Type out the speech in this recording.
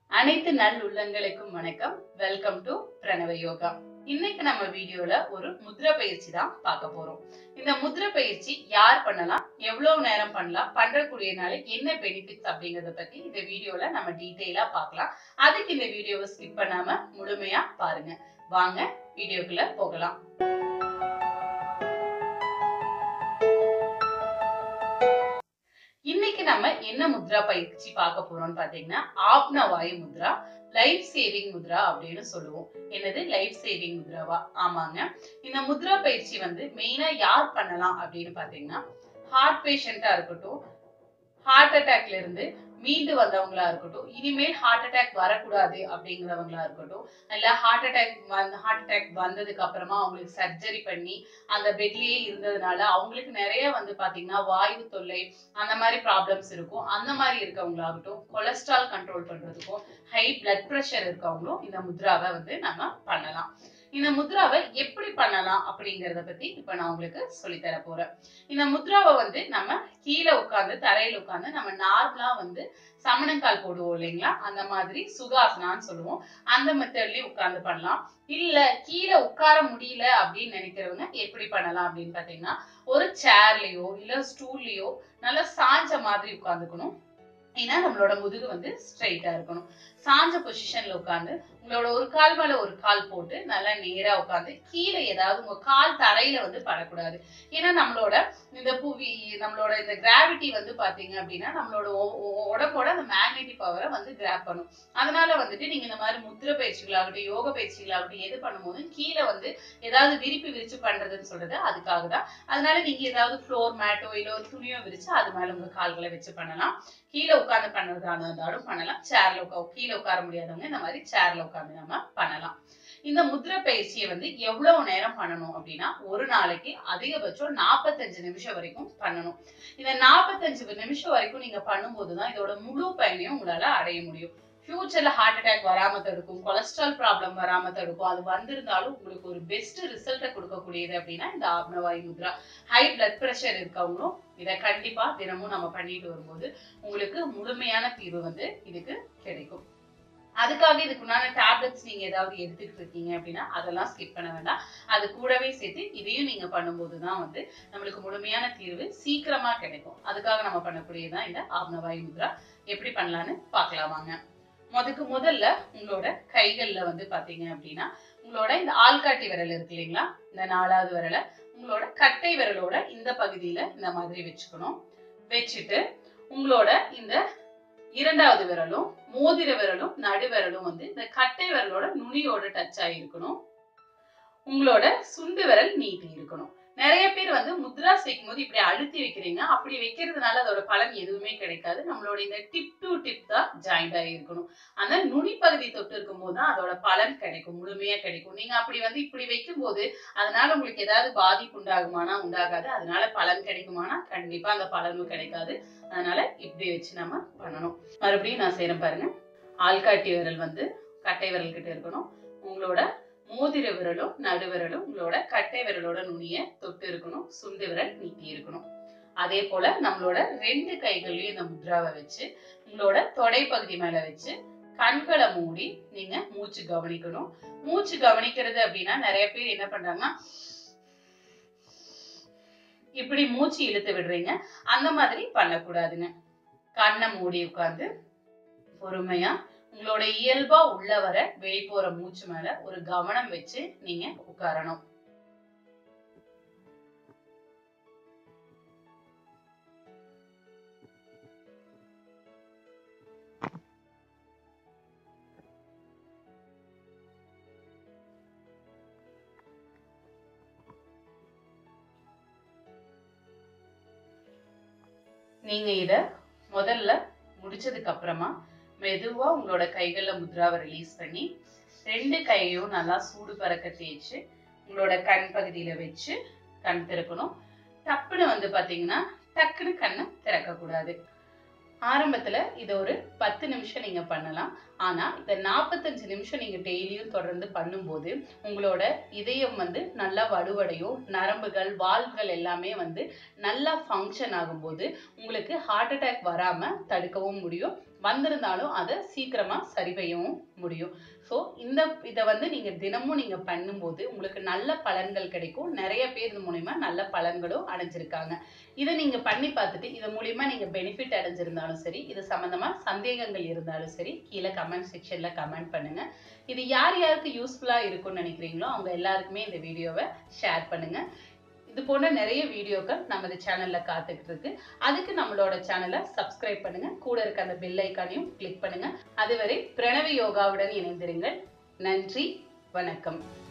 அனைத்து நல் உள்ளங்களுக்கும் வணக்கம் வெல்கம் டு பிரணவ யோகா இன்னைக்கு நம்ம வீடியோல ஒரு முத்ரா பயிற்சி தான் பார்க்க போறோம் இந்த முத்ரா பயிற்சி யார் பண்ணலாம் எவ்வளவு நேரம் பண்ணலாம் பண்றக்கூடியனால என்ன பெனிஃபிட்ஸ் அப்படிங்கறத பத்தி இந்த வீடியோல நம்ம டீட்டெயிலா பார்க்கலாம் அதுக்கு இந்த வீடியோவை ஸ்கிப் பண்ணாம முழுமையா பாருங்க வாங்க வீடியோக்குள்ள போகலாம் இன்னைக்கு நம்ம என்ன முத்ரா பயிற்சி பார்க்க போறோம்னு பாத்தீங்கன்னா ஆப்ன வாயு முத்ரா லைஃப் சேவிங் முத்ரா அப்படின்னு சொல்லுவோம் என்னது லைஃப் சேவிங் முத்ராவா ஆமாங்க இந்த முத்ரா பயிற்சி வந்து மெயினா யார் பண்ணலாம் அப்படின்னு பாத்தீங்கன்னா ஹார்ட் பேஷண்டா இருக்கட்டும் ஹார்ட் அட்டாக்ல இருந்து மீண்டு வந்தவங்களா இருக்கட்டும் இனிமேல் ஹார்ட் அட்டாக் வரக்கூடாது அப்படிங்கிறவங்களா இருக்கட்டும் இல்ல ஹார்ட் அட்டாக் வந்து ஹார்ட் அட்டாக் வந்ததுக்கு அப்புறமா அவங்களுக்கு சர்ஜரி பண்ணி அந்த பெட்லயே இருந்ததுனால அவங்களுக்கு நிறைய வந்து பாத்தீங்கன்னா வாயு தொல்லை அந்த மாதிரி ப்ராப்ளம்ஸ் இருக்கும் அந்த மாதிரி இருக்கவங்களாகட்டும் கொலஸ்ட்ரால் கண்ட்ரோல் பண்றதுக்கும் ஹை பிளட் ப்ரெஷர் இருக்கவங்களும் இந்த முத்ராவை வந்து நம்ம பண்ணலாம் இந்த முத்ராவை எப்படி பண்ணலாம் அப்படிங்கறத பத்தி இப்ப நான் உங்களுக்கு சொல்லி தர போறேன் இந்த முத்ராவை வந்து நம்ம கீழே உட்கார்ந்து தரையில உட்கார்ந்து நம்ம நார்மலா வந்து சமணங்கால் போடுவோம் இல்லைங்களா அந்த மாதிரி சுகாசனான்னு சொல்லுவோம் அந்த மெத்தட்லயும் உட்கார்ந்து பண்ணலாம் இல்ல கீழே உட்கார முடியல அப்படின்னு நினைக்கிறவங்க எப்படி பண்ணலாம் அப்படின்னு பாத்தீங்கன்னா ஒரு சேர்லயோ இல்ல ஸ்டூல்லயோ நல்லா சாஞ்ச மாதிரி உட்காந்துக்கணும் ஏன்னா நம்மளோட முதுகு வந்து ஸ்ட்ரைட்டா இருக்கணும் சாஞ்ச பொசிஷன்ல உட்காந்து உங்களோட ஒரு கால் மேல ஒரு கால் போட்டு நல்லா நேரா உட்காந்து கீழே ஏதாவது உங்க கால் தரையில வந்து படக்கூடாது ஏன்னா நம்மளோட இந்த புவி நம்மளோட இந்த கிராவிட்டி வந்து பாத்தீங்க அப்படின்னா நம்மளோட ஒ- ஒ- உடம்போட அந்த மேக்னெட்டிக் பவரை வந்து கிராப் பண்ணும் அதனால வந்துட்டு நீங்க இந்த மாதிரி முத்திர பயிற்சிகளாகட்டும் யோக பயிற்சிகளாகட்டும் எது பண்ணும்போது கீழே வந்து ஏதாவது விரிப்பு விரிச்சு பண்றதுன்னு சொல்றது அதுக்காக தான் அதனால நீங்க ஏதாவது ஃப்ளோர் மேட்டோ இல்ல ஒரு துணியோ விரிச்சு அது மேல உங்க கால்களை வச்சு பண்ணலாம் கீழே உட்கார்ந்து பண்றதா இருந்தாலும் பண்ணலாம் சேர்ல உட்கா கீழே உட்கார முடியாதவங்க இந்த மாதிரி சேர்ல உட்கார்ந்து நம்ம பண்ணலாம் இந்த முத்ரை பயிற்சியை வந்து எவ்வளவு நேரம் பண்ணணும் அப்படின்னா ஒரு நாளைக்கு அதிகபட்சம் நாற்பத்தஞ்சு நிமிஷம் வரைக்கும் பண்ணணும் இந்த நாற்பத்தஞ்சு நிமிஷம் வரைக்கும் நீங்க பண்ணும்போதுதான் இதோட முழு பயனையும் உங்களால அடைய முடியும் ஃபியூச்சர்ல ஹார்ட் அட்டாக் வராம தடுக்கும் கொலஸ்ட்ரால் ப்ராப்ளம் வராம தடுக்கும் அது வந்திருந்தாலும் உங்களுக்கு ஒரு பெஸ்ட் ரிசல்ட்டை கொடுக்கக்கூடியது அப்படின்னா இந்த ஆப்னவாயு முத்ரா ஹை பிளட் பிரஷர் இருக்கவங்களும் இதை கண்டிப்பா தினமும் நம்ம பண்ணிட்டு வரும்போது உங்களுக்கு முழுமையான தீர்வு வந்து இதுக்கு கிடைக்கும் அதுக்காக இதுக்குண்டான டேப்லெட்ஸ் நீங்க ஏதாவது எடுத்துக்கிட்டு இருக்கீங்க அப்படின்னா அதெல்லாம் ஸ்கிப் பண்ண வேண்டாம் அது கூடவே சேர்த்து இதையும் நீங்க பண்ணும்போது தான் வந்து நம்மளுக்கு முழுமையான தீர்வு சீக்கிரமா கிடைக்கும் அதுக்காக நம்ம பண்ணக்கூடியதுதான் இந்த ஆப்னவாயு முத்ரா எப்படி பண்ணலாம்னு பார்க்கலாம் வாங்க முதக்கு முதல்ல உங்களோட கைகள்ல வந்து பாத்தீங்க அப்படின்னா உங்களோட இந்த ஆள்காட்டி விரல் இருக்கு இல்லைங்களா இந்த நாலாவது விரலை உங்களோட கட்டை விரலோட இந்த பகுதியில இந்த மாதிரி வச்சுக்கணும் வச்சுட்டு உங்களோட இந்த இரண்டாவது விரலும் மோதிர விரலும் நடு விரலும் வந்து இந்த கட்டை விரலோட நுனியோட டச் ஆகிருக்கணும் உங்களோட சுண்டு விரல் நீட்டி இருக்கணும் நிறைய பேர் வந்து முத்ரா சேர்க்கும் போது இப்படி அழுத்தி வைக்கிறீங்க அப்படி வைக்கிறதுனால அதோட பலன் எதுவுமே கிடைக்காது நம்மளோட இந்த டிப் டு டிப் தான் ஜாயிண்ட் ஆகிருக்கணும் அந்த நுனி பகுதி தொட்டு இருக்கும் போது தான் அதோட பலன் கிடைக்கும் முழுமையா கிடைக்கும் நீங்க அப்படி வந்து இப்படி வைக்கும் போது அதனால உங்களுக்கு ஏதாவது பாதிப்பு உண்டாகுமானா உண்டாகாது அதனால பலன் கிடைக்குமானா கண்டிப்பா அந்த பலனும் கிடைக்காது அதனால இப்படி வச்சு நம்ம பண்ணணும் மறுபடியும் நான் செய்யறேன் பாருங்க ஆள்காட்டி விரல் வந்து கட்டை விரல் கிட்ட இருக்கணும் உங்களோட மோதிர விரலும் நடு விரலும் உங்களோட கட்டை விரலோட நுனிய தொட்டு இருக்கணும் சுண்டு விரல் நீட்டி இருக்கணும் அதே போல நம்மளோட ரெண்டு கைகள்லயும் இந்த முத்ராவை வச்சு உங்களோட தொடை பகுதி மேல வச்சு கண்களை மூடி நீங்க மூச்சு கவனிக்கணும் மூச்சு கவனிக்கிறது அப்படின்னா நிறைய பேர் என்ன பண்றாங்கன்னா இப்படி மூச்சு இழுத்து விடுறீங்க அந்த மாதிரி பண்ணக்கூடாதுங்க கண்ணை மூடி உட்கார்ந்து பொறுமையா உங்களோட இயல்பா உள்ள வர வெளி போற மூச்சு மேல ஒரு கவனம் வச்சு நீங்க உட்காரணும் நீங்க இத முதல்ல முடிச்சதுக்கு அப்புறமா மெதுவா உங்களோட கைகள்ல முத்ராவை ரிலீஸ் பண்ணி ரெண்டு கையையும் நல்லா சூடு பறக்க தேய்ச்சு உங்களோட கண் பகுதியில வச்சு கண் திறக்கணும் டப்புன்னு வந்து பாத்தீங்கன்னா டக்குன்னு கண்ணை திறக்க கூடாது ஆரம்பத்துல இதை ஒரு பத்து நிமிஷம் நீங்க பண்ணலாம் ஆனா இந்த நாற்பத்தஞ்சு நிமிஷம் நீங்க டெய்லியும் தொடர்ந்து பண்ணும்போது உங்களோட இதயம் வந்து நல்லா வலுவடையும் நரம்புகள் வால்வுகள் எல்லாமே வந்து நல்லா ஃபங்க்ஷன் ஆகும்போது உங்களுக்கு ஹார்ட் அட்டாக் வராம தடுக்கவும் முடியும் வந்திருந்தாலும் அதை சீக்கிரமா சரி செய்யவும் முடியும் ஸோ இந்த இதை வந்து நீங்க தினமும் நீங்க பண்ணும்போது உங்களுக்கு நல்ல பலன்கள் கிடைக்கும் நிறைய பேர் இது மூலியமா நல்ல பலன்களும் அடைஞ்சிருக்காங்க இதை நீங்க பண்ணி பார்த்துட்டு இது மூலியமா நீங்க பெனிஃபிட் அடைஞ்சிருந்தாலும் சரி இது சம்பந்தமா சந்தேகங்கள் இருந்தாலும் சரி கீழே கமெண்ட் செக்ஷன்ல கமெண்ட் பண்ணுங்க இது யார் யாருக்கு யூஸ்ஃபுல்லா இருக்கும்னு நினைக்கிறீங்களோ அவங்க எல்லாருக்குமே இந்த வீடியோவை ஷேர் பண்ணுங்க இது போன்ற நிறைய வீடியோக்கள் நம்ம இந்த சேனல்ல காத்துக்கிட்டு இருக்கு அதுக்கு நம்மளோட சேனலை சப்ஸ்கிரைப் பண்ணுங்க கூட இருக்க அந்த பெல் ஐக்கானையும் கிளிக் பண்ணுங்க அதுவரை பிரணவி யோகாவுடன் இணைந்திருங்கள் நன்றி வணக்கம்